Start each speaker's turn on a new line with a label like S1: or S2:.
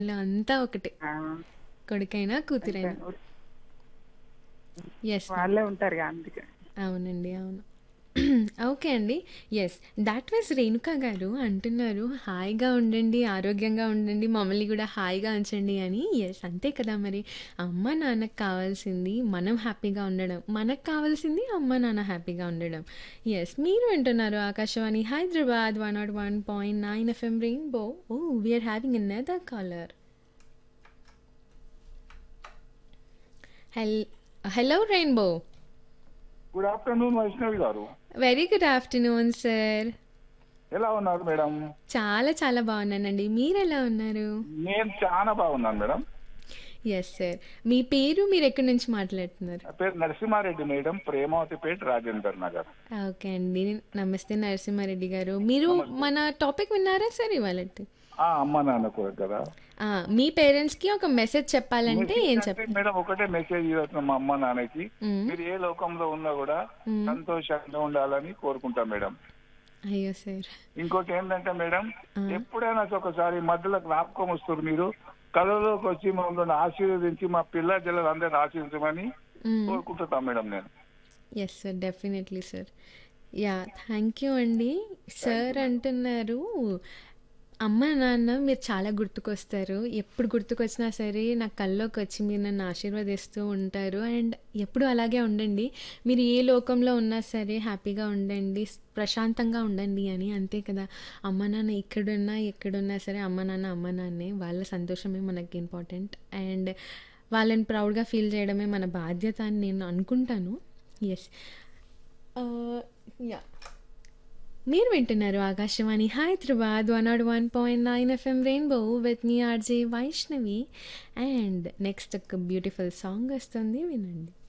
S1: ఇలా అంతా ఒకటే.
S2: ఆ!
S1: కొడుకైనా, కూతురైనా.
S2: అంతే.
S1: యెస్.
S2: వాళ్ళే ఉంటారుగా అందుకే.
S1: అవునండి. అవును. ఓకే అండి. యెస్. థాట్ వాస్ రేణుక గారు అంటున్నారు, హాయిగా ఉండండి, ఆరోగ్యంగా ఉండండి, మమ్మల్ని గూడా హాయిగా ఉంచండి అని. యెస్. అంతే కదా మరి. అమ్మ, నాన్నకి కావాల్సింది మనం హ్యాపీగా ఉండడం. మనకు కావాల్సింది అమ్మ, నాన్న హ్యాపీగా ఉండడం. యెస్. మీరు వింటున్నారు Akashvani Hyderabad 101.9 FM Rainbow. Oh! We are having another caller. హెల్ hello Rainbow.
S3: Good afternoon Vaishnavi garu
S1: very good afternoon sir.
S3: ఎలా ఉన్నారు మేడం
S1: చాలా చాలా బాగున్నానండి. మీరెలా ఉన్నారు?
S3: నేను చాలా బాగున్నాను మేడం
S1: యెస్ సార్. మీ పేరు మీరెక్కడి నుంచి మాట్లాడుతున్నారు?
S3: నా పేరు నరసింహారెడ్డి మేడం ప్రేమావతిపేట రాజేందర్ నగర్
S1: ఓకే అండి. నమస్తే నరసింహారెడ్డి గారు. మీరు మన టాపిక్ విన్నారా సార్ ఇవాళటి?
S3: ఆ అమ్మ నాన్న కూడా కదా
S1: ఆ! మీ పేరెంట్స్‌కి ఒక మెసేజ్ చెప్పాలంటే ఏం
S3: మెసేజ్ అంటే
S1: చెప్తారు?
S3: మేడం ఒకటే మెసేజ్ ఇవ్వచ్చు మా అమ్మ నాన్నకి
S1: హ్మ్.
S3: మీరు ఏ లోకంలో ఉన్నా కూడా
S1: హ్మ్.
S3: సంతోషంగా ఉండాలని కోరుకుంటాం మేడం
S1: అయ్యో సార్.
S3: ఇంకోటి ఏంటంటే మేడం
S1: ఆ!
S3: ఎప్పుడైనా ఒకసారి మధ్యలో జ్ఞాపకం వస్తుంది మీరు కళలోకి వచ్చి మమ్మల్ని ఆశీర్వదించి మా పిల్ల జల్లలందరినీ ఆశీర్వదించమని
S1: హ్మ్.
S3: కోరుకుంటున్నాం మేడం నేను
S1: yes sir. Definitely sir. Yeah! Thank you అండి. సార్ అంటున్నారు, అమ్మ, నాన్న మీరు చాలా గుర్తుకొస్తారు. ఎప్పుడు గుర్తుకొచ్చినా సరే నా కల్లోకొచ్చి మీరు నన్ను ఆశీర్వదిస్తూ ఉంటారు. అండ్ ఎప్పుడూ అలాగే ఉండండి. మీరు ఏ లోకంలో ఉన్నా సరే హ్యాపీగా ఉండండి. స్ ప్రశాంతంగా ఉండండి అని. అంతే కదా! అమ్మ, నాన్న ఇక్కడున్నా, ఎక్కడున్నా సరే అమ్మ, నాన్న అమ్మ, నాన్నే. వాళ్ళ సంతోషమే మనకి ఇంపార్టెంట్. అండ్ వాళ్ళని ప్రౌడ్‌గా ఫీల్ చేయడమే మన బాధ్యత అని నేను అనుకుంటాను. యెస్. ఆహ్, యాహ్! మీరు వింటున్నారు Akashvani Hyderabad 101.9 FM Rainbow with me RJ Vaishnavi. And next ఒక బ్యూటిఫుల్ సాంగ్ వస్తుంది వినండి.